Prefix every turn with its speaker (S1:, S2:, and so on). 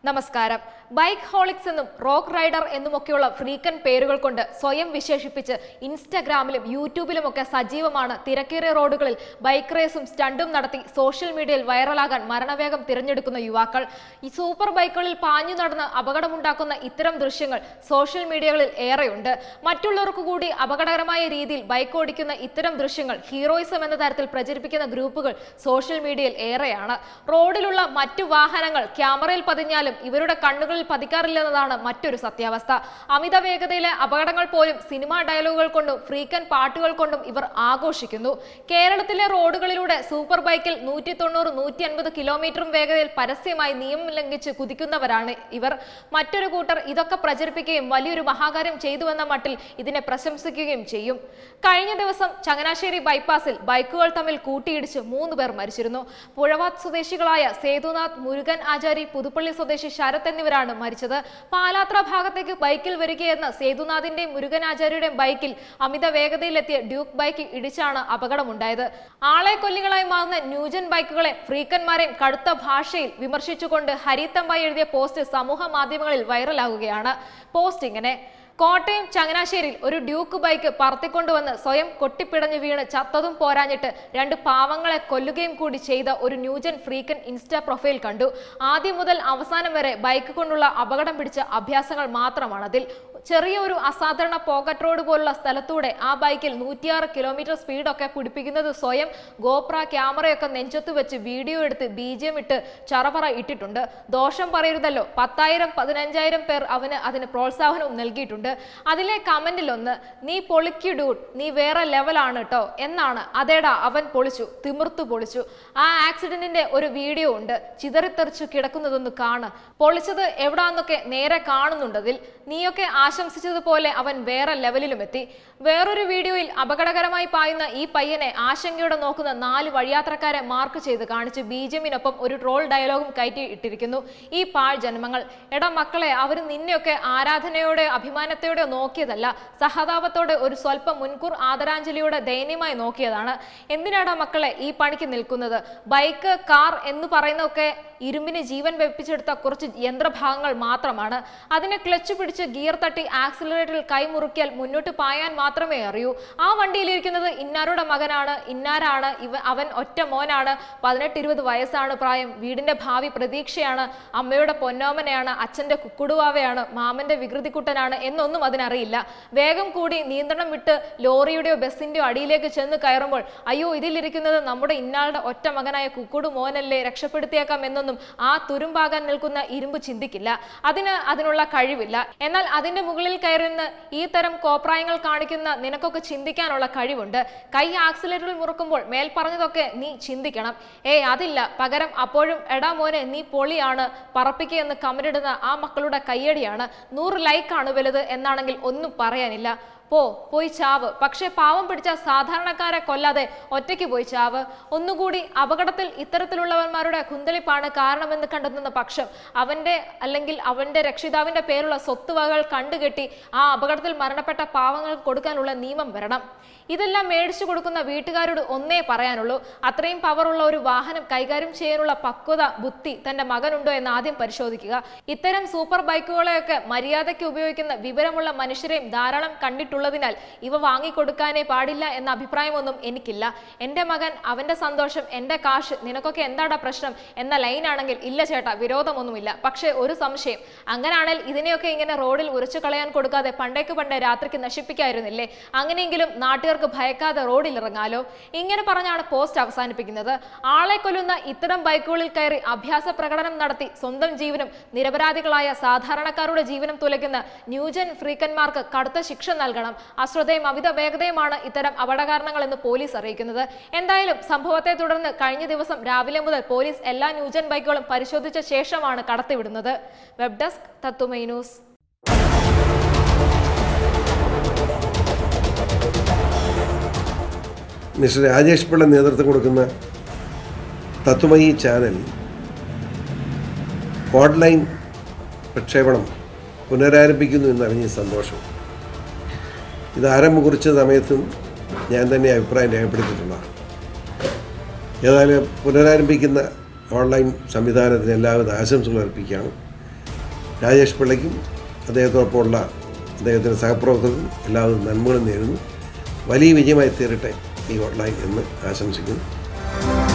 S1: നമസ്കാരം bike holics എന്നും rock rider എന്നുമൊക്കെയുള്ള ഫ്രീക്കൻ പേരുകൾ കൊണ്ട് സ്വയം വിശേഷിപ്പിച്ച് ഇൻസ്റ്റഗ്രാമിലും യൂട്യൂബിലുമൊക്കെ സജീവമാണ് തിരക്കേറിയ റോഡുകളിൽ ബൈക്ക് റേസും സ്റ്റണ്ടും നടത്തി സോഷ്യൽ മീഡിയയിൽ വൈറലാകാൻ മരണവേഗം തിരഞ്ഞെടുക്കുന്ന യുവാക്കൾ ഈ സൂപ്പർ ബൈക്കുകളിൽ പാഞ്ഞു നടന്ന് അപകടമുണ്ടാക്കുന്ന ഇത്തരം ദൃശ്യങ്ങൾ സോഷ്യൽ മീഡിയകളിൽ ഏറെയുണ്ട് മറ്റുള്ളവർക്ക് കൂടി അപകടകരമായ രീതിയിൽ ബൈക്ക് ഓടിക്കുന്ന ഇത്തരം ദൃശ്യങ്ങൾ ഹീറോയിസം എന്ന തരത്തിൽ പ്രചരിപ്പിക്കുന്ന ഗ്രൂപ്പുകൾ സോഷ്യൽ മീഡിയയിൽ ഏറെയാണ് റോഡിലുള്ള മറ്റു വാഹനങ്ങൾ ക്യാമറയിൽ പതിഞ്ഞാലും ഇവരുടെ കണ്ണുകളിൽ പതിക്കാറില്ലെന്നതാണ് മറ്റൊരു സത്യാവസ്ഥ അമിത വേഗതയിലെ അപകടങ്ങൾ പോലും സിനിമാ ഡയലോഗുകൾ കൊണ്ടും ഫ്രീക്കൻ പാട്ടുകൾ കൊണ്ടും ഇവർ ആഘോഷിക്കുന്നു കേരളത്തിലെ റോഡുകളിലൂടെ സൂപ്പർ ബൈക്കിൽ നൂറ്റി തൊണ്ണൂറ് നൂറ്റി അൻപത് കിലോമീറ്ററും വേഗതയിൽ പരസ്യമായി നിയമം ലംഘിച്ച് കുതിക്കുന്നവരാണ് ഇവർ മറ്റൊരു കൂട്ടർ ഇതൊക്കെ പ്രചരിപ്പിക്കുകയും വലിയൊരു മഹാകാര്യം ചെയ്തുവെന്ന മട്ടിൽ ഇതിനെ പ്രശംസിക്കുകയും ചെയ്യും കഴിഞ്ഞ ദിവസം ചങ്ങനാശ്ശേരി ബൈപ്പാസിൽ ബൈക്കുകൾ തമ്മിൽ കൂട്ടിയിടിച്ച് മൂന്ന് പേർ മരിച്ചിരുന്നു പുഴവാത്ത് സ്വദേശികളായ സേതുനാഥ് മുരുകൻ ആചാരി പുതുപ്പള്ളി സ്വദേശി ശരത് എന്നിവരാണ് മരിച്ചത് പാലാത്ര ഭാഗത്തേക്ക് ബൈക്കിൽ വരികയെന്ന സേതുനാഥിന്റെയും മുരുകൻ ആചാര്യയുടെയും ബൈക്കിൽ അമിത വേഗതയിലെത്തിയ ഡ്യൂക്ക് ബൈക്ക് ഇടിച്ചാണ് അപകടമുണ്ടായത് ആളെ കൊല്ലികളായി മാറുന്ന ന്യൂജൻ ബൈക്കുകളെ ഫ്രീക്കന്മാരെയും കടുത്ത ഭാഷയിൽ വിമർശിച്ചുകൊണ്ട് ഹരിത്തമ്പായി എഴുതിയ പോസ്റ്റ് സമൂഹ മാധ്യമങ്ങളിൽ വൈറലാകുകയാണ് പോസ്റ്റ് ഇങ്ങനെ കോട്ടയം ചങ്ങനാശ്ശേരിയിൽ ഒരു ഡ്യൂക്ക് ബൈക്ക് പറത്തിക്കൊണ്ടുവന്ന് സ്വയം കൊട്ടിപ്പിടഞ്ഞു വീണ് ചത്തതും പോരാഞ്ഞിട്ട് രണ്ട് പാവങ്ങളെ കൊല്ലുകയും കൂടി ചെയ്ത ഒരു ന്യൂജൻ ഫ്രീക്കൻ ഇൻസ്റ്റാ പ്രൊഫൈൽ കണ്ടു ആദ്യം മുതൽ അവസാനം വരെ ബൈക്ക് കൊണ്ടുള്ള അപകടം പിടിച്ച അഭ്യാസങ്ങൾ മാത്രമാണ് അതിൽ ചെറിയ ഒരു അസാധാരണ പോക്കറ്റ് റോഡ് പോലുള്ള സ്ഥലത്തൂടെ ആ ബൈക്കിൽ നൂറ്റിയാറ് കിലോമീറ്റർ സ്പീഡൊക്കെ പിടിപ്പിക്കുന്നത് സ്വയം ഗോപ്ര ക്യാമറയൊക്കെ നെഞ്ചത്ത് വെച്ച് വീഡിയോ എടുത്ത് ബി ജി എം ഇട്ട് ചറപറ ഇട്ടിട്ടുണ്ട് ദോഷം പറയരുതല്ലോ പത്തായിരം പതിനഞ്ചായിരം പേർ അവന് അതിന് പ്രോത്സാഹനവും നൽകിയിട്ടുണ്ട് അതിലെ കമന്റിൽ ഒന്ന് നീ പൊളിക്കു ഡൂഡ് നീ വേറെ ലെവലാണ് കേട്ടോ എന്നാണ് അതേടാ അവൻ പൊളിച്ചു തിമിർത്തു പൊളിച്ചു ആ ആക്സിഡന്റിന്റെ ഒരു വീഡിയോ ഉണ്ട് ചിതറിത്തെറിച്ചു കിടക്കുന്നതൊന്ന് കാണ് പൊളിച്ചത് എവിടാന്നൊക്കെ നേരെ കാണുന്നുണ്ടതിൽ നീയൊക്കെ ആശംസിച്ചതുപോലെ അവൻ വേറെ ലെവലിലും എത്തി വേറൊരു വീഡിയോയിൽ അപകടകരമായി പായുന്ന ഈ പയ്യനെ ആശങ്കയോടെ നോക്കുന്ന നാല് വഴിയാത്രക്കാരെ മാർക്ക് ചെയ്ത് കാണിച്ച് ബി ജെമിനൊപ്പം ഒരു ട്രോൾ ഡയലോഗും കയറ്റി ഇട്ടിരിക്കുന്നു ഈ പാഴ് ജന്മങ്ങൾ എടാ മക്കളെ അവർ നിന്നെയൊക്കെ ആരാധനയോടെ അഭിമാനത്തോടെ നോക്കിയതല്ല സഹതാപത്തോടെ ഒരു സ്വല്പം മുൻകൂർ ആദരാഞ്ജലിയോടെ ദയനീയമായി നോക്കിയതാണ് എന്തിനാടാ മക്കളെ ഈ പണിക്ക് നിൽക്കുന്നത് ബൈക്ക് കാർ എന്ന് പറയുന്നതൊക്കെ ഇരുമ്പിന് ജീവൻ വെപ്പിച്ചെടുത്ത കുറച്ച് യന്ത്രഭാഗങ്ങൾ മാത്രമാണ് അതിനെ ക്ലച്ച് പിടിച്ച് ഗിയർ തട്ടി ആക്സിലറേറ്ററിൽ കൈമുറുക്കിയാൽ മുന്നോട്ട് പായാൻ മാത്രമേ അറിയൂ ആ വണ്ടിയിലിരിക്കുന്നത് ഇന്നാരുടെ മകനാണ് ഇന്നാരാണ് ഇവ അവൻ ഒറ്റ മോനാണ് പതിനെട്ട് ഇരുപത് വയസ്സാണ് പ്രായം വീടിന്റെ ഭാവി പ്രതീക്ഷയാണ് അമ്മയുടെ പൊന്നോമനയാണ് അച്ഛന്റെ കുക്കുടുവാവയാണ് മാമന്റെ വികൃതിക്കുട്ടനാണ് എന്നൊന്നും അതിനറിയില്ല വേഗം കൂടി നിയന്ത്രണം വിട്ട് ലോറിയുടെയോ ബസ്സിന്റെയോ അടിയിലേക്ക് ചെന്ന് കയറുമ്പോൾ അയ്യോ ഇതിലിരിക്കുന്നത് നമ്മുടെ ഇന്നാളുടെ ഒറ്റ മകനായ കുക്കുടു മോനല്ലേ രക്ഷപ്പെടുത്തിയേക്കാം എന്നൊന്നും ആ തുരുമ്പാകാൻ നിൽക്കുന്ന ഇരുമ്പ് ചിന്തിക്കില്ല അതിന് അതിനുള്ള കഴിവില്ല എന്നാൽ അതിന്റെ മുകളിൽ കയറുന്ന ഈ തരം കോപ്രായങ്ങൾ കാണിക്കുന്ന നിനക്കൊക്കെ ചിന്തിക്കാനുള്ള കഴിവുണ്ട് കൈ ആക്സിലേറ്ററിൽ മുറുക്കുമ്പോൾ മേൽ പറഞ്ഞതൊക്കെ നീ ചിന്തിക്കണം ഏയ് അതില്ല പകരം അപ്പോഴും എടാ മോനെ നീ പൊളിയാണ് പറപ്പിക്കുക എന്ന് കമന്റിടുന്ന ആ മക്കളുടെ കയ്യടിയാണ് നൂറ് ലൈക്കാണ് വലുത് എന്നാണെങ്കിൽ ഒന്നും പറയാനില്ല പോ പോയി ചാവ് പക്ഷെ പാവം പിടിച്ച സാധാരണക്കാരെ കൊല്ലാതെ ഒറ്റയ്ക്ക് പോയി ചാവ് ഒന്നുകൂടി അപകടത്തിൽ ഇത്തരത്തിലുള്ളവന്മാരുടെ കുന്തളിപ്പാണ് കാരണമെന്ന് കണ്ടെത്തുന്ന പക്ഷം അവന്റെ അല്ലെങ്കിൽ അവന്റെ രക്ഷിതാവിന്റെ പേരുള്ള സ്വത്തുവകകൾ കണ്ടുകെട്ടി ആ അപകടത്തിൽ മരണപ്പെട്ട പാവങ്ങൾക്ക് കൊടുക്കാനുള്ള നിയമം വരണം ഇതെല്ലാം മേടിച്ചു കൊടുക്കുന്ന വീട്ടുകാരോട് ഒന്നേ പറയാനുള്ളൂ അത്രയും പവറുള്ള ഒരു വാഹനം കൈകാര്യം ചെയ്യാനുള്ള പക്വത ബുദ്ധി തന്റെ മകനുണ്ടോ എന്ന് ആദ്യം പരിശോധിക്കുക ഇത്തരം സൂപ്പർ ബൈക്കുകളെയൊക്കെ മര്യാദയ്ക്ക് ഉപയോഗിക്കുന്ന വിവരമുള്ള മനുഷ്യരെയും ധാരാളം കണ്ടിട്ടുള്ളതിനാൽ ഇവ വാങ്ങിക്കൊടുക്കാനേ പാടില്ല എന്ന അഭിപ്രായമൊന്നും എനിക്കില്ല എൻ്റെ മകൻ അവന്റെ സന്തോഷം എൻ്റെ കാശ് നിനക്കൊക്കെ എന്താടാ പ്രശ്നം എന്ന ലൈനാണെങ്കിൽ ഇല്ല ചേട്ടാ വിരോധമൊന്നുമില്ല പക്ഷേ ഒരു സംശയം അങ്ങനാണെങ്കിൽ ഇതിനെയൊക്കെ ഇങ്ങനെ റോഡിൽ ഉരച്ചു കളയാൻ കൊടുക്കാതെ പണ്ടേക്ക് പണ്ടേ രാത്രിക്ക് നശിപ്പിക്കായിരുന്നില്ലേ അങ്ങനെയെങ്കിലും നാട്ടുകാർക്ക് ഭയക്കാതെ റോഡിൽ ഇറങ്ങാലോ ഇങ്ങനെ പറഞ്ഞാണ് പോസ്റ്റ് അവസാനിപ്പിക്കുന്നത് ആളെ കൊല്ലുന്ന ഇത്തരം ബൈക്കുകളിൽ കയറി അഭ്യാസ പ്രകടനം നടത്തി സ്വന്തം ജീവനും നിരപരാധികളായ സാധാരണക്കാരുടെ ജീവനും തുലയ്ക്കുന്ന ന്യൂജൻ ഫ്രീക്കന്മാർക്ക് കടുത്ത ശിക്ഷ നൽകണം അശ്രദ്ധയും അമിത വേഗതയുമാണ് ഇത്തരം അപകടകാരണങ്ങൾ എന്ന് പോലീസ് അറിയിക്കുന്നത് എന്തായാലും സംഭവത്തെ തുടർന്ന് കഴിഞ്ഞ ദിവസം രാവിലെ മുതൽ പോലീസ് എല്ലാ ന്യൂജൻ ബൈക്കുകളും പരിശോധിച്ച ശേഷമാണ് കടത്തിവിടുന്നത് web desk Tatwamayi news
S2: mister Rajesh Pillai നേതൃത്വം കൊടുക്കുന്ന തത്വമയി ചാനൽ ഓൺലൈൻ പ്രക്ഷേപണം പുനരാരംഭിക്കുന്നു എന്നറിഞ്ഞ സന്തോഷം ഇത് ആരംഭം കുറിച്ച സമയത്തും ഞാൻ തന്നെ അഭിപ്രായം രേഖപ്പെടുത്തിയിട്ടുള്ളതാണ് ഏതായാലും പുനരാരംഭിക്കുന്ന ഓൺലൈൻ സംവിധാനത്തിന് എല്ലാവിധ ആശംസകൾ അർപ്പിക്കുകയാണ് രാജേഷ് പിള്ളയ്ക്കും അദ്ദേഹത്തോടൊപ്പമുള്ള അദ്ദേഹത്തിൻ്റെ സഹപ്രവർത്തകർക്കും എല്ലാവരും നന്മകളും നേരുന്നു വലിയ വിജയമായി തീരട്ടെ ഈ ഹോട്ട്ലൈൻ എന്ന് ആശംസിക്കുന്നു